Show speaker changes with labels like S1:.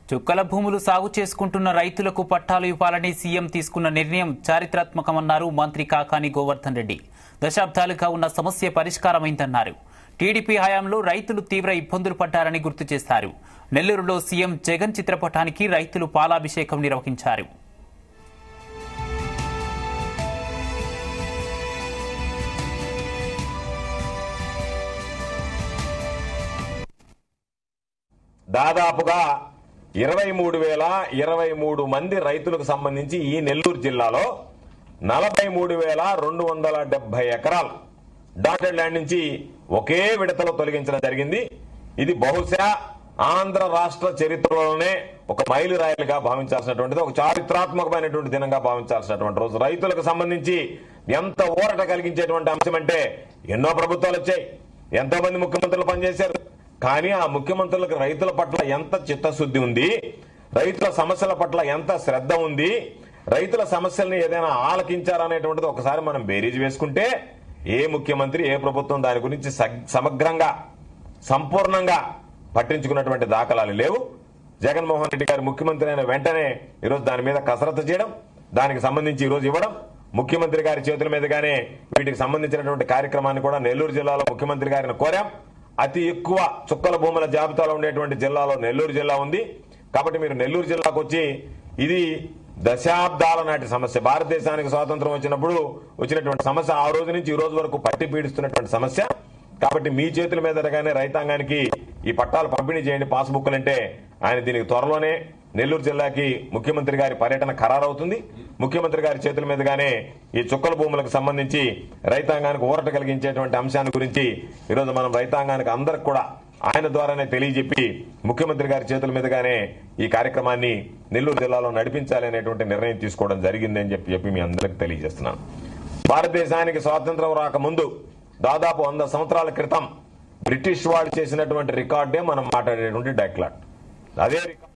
S1: చుక్కల భూములు సాగు చేసుకుంటున్న రైతులకు పట్టాలు ఇవ్వాలని సీఎం తీసుకున్న నిర్ణయం చారిత్రాత్మకమన్నారు మంత్రి కాకాని గోవర్ధన్ రెడ్డి దశాబ్దాలుగా ఉన్న సమస్య పరిష్కారమైందన్నారు టీడీపీ హయాంలో రైతులు తీవ్ర ఇబ్బందులు పడ్డారని గుర్తు చేశారు నెల్లూరులో సీఎం జగన్ చిత్రపటానికి రైతులు పాలాభిషేకం నిర్వహించారు
S2: దాదాపుగా ఇరవై మూడు వేల ఇరవై మూడు మంది రైతులకు సంబంధించి ఈ నెల్లూరు జిల్లాలో నలభై మూడు వేల రెండు వందల డెబ్బై ఎకరాలు డాటెడ్ ల్యాండ్ నుంచి ఒకే విడతలో తొలగించడం జరిగింది ఇది బహుశా ఆంధ్ర రాష్ట్ర చరిత్రలోనే ఒక మైలురాయిలుగా భావించాల్సినటువంటిది ఒక చారిత్రాత్మకమైనటువంటి దినంగా భావించాల్సినటువంటి రోజు రైతులకు సంబంధించి ఎంత ఊరట కలిగించేటువంటి అంశం అంటే ఎన్నో ప్రభుత్వాలు వచ్చాయి ఎంతో మంది ముఖ్యమంత్రులు పనిచేశారు కానీ ఆ ముఖ్యమంత్రులకు రైతుల పట్ల ఎంత చిత్తశుద్ధి ఉంది రైతుల సమస్యల పట్ల ఎంత శ్రద్ధ ఉంది రైతుల సమస్యల్ని ఏదైనా ఆలకించారనేటువంటిది ఒకసారి మనం బేరీజ్ వేసుకుంటే ఏ ముఖ్యమంత్రి ఏ ప్రభుత్వం దాని గురించి సగ్- సమగ్రంగా సంపూర్ణంగా పట్టించుకున్నటువంటి దాఖలాలు లేవు జగన్మోహన్ రెడ్డి గారు ముఖ్యమంత్రి అయిన వెంటనే ఈరోజు దాని మీద కసరత్తు చేయడం దానికి సంబంధించి ఈరోజు ఇవ్వడం ముఖ్యమంత్రి గారి చేతుల మీదుగానే వీటికి సంబంధించినటువంటి కార్యక్రమాన్ని కూడా నెల్లూరు జిల్లాలో ముఖ్యమంత్రి గారిని కోరాం అతి ఎక్కువ చుక్కల భూముల జాబితాలో ఉండేటువంటి జిల్లాలో నెల్లూరు జిల్లా ఉంది కాబట్టి మీరు నెల్లూరు జిల్లాకు వచ్చి ఇది దశాబ్దాల నాటి సమస్య భారతదేశానికి స్వాతంత్రం వచ్చినప్పుడు వచ్చినటువంటి సమస్య ఆ రోజు నుంచి ఈ రోజు వరకు పట్టి పీడిస్తున్నటువంటి సమస్య కాబట్టి మీ చేతుల మీదగానే రైతాంగానికి ఈ పట్టాలు పంపిణీ చేయండి పాస్బుక్లు అంటే ఆయన దీనికి త్వరలోనే నెల్లూరు జిల్లాకి ముఖ్యమంత్రి గారి పర్యటన ఖరారవుతుంది ముఖ్యమంత్రి గారి చేతుల మీదుగానే ఈ చుక్కల భూములకు సంబంధించి రైతాంగానికి ఊరట కలిగించేటువంటి అంశాన్ని గురించి ఈరోజు మనం రైతాంగానికి అందరికి కూడా ఆయన ద్వారానే తెలియజెప్పి ముఖ్యమంత్రి గారి చేతుల మీదుగానే ఈ కార్యక్రమాన్ని నెల్లూరు జిల్లాలో నడిపించాలి అనేటువంటి నిర్ణయం తీసుకోవడం జరిగిందని చెప్పి చెప్పి మీ అందరికి తెలియజేస్తున్నాను భారతదేశానికి స్వాతంత్రం రాకముందు దాదాపు వంద సంవత్సరాల క్రితం బ్రిటిష్ వాళ్ళు చేసినటువంటి రికార్డే మనం మాట్లాడేటువంటి డైక్లాట్ అదే రికార్డ్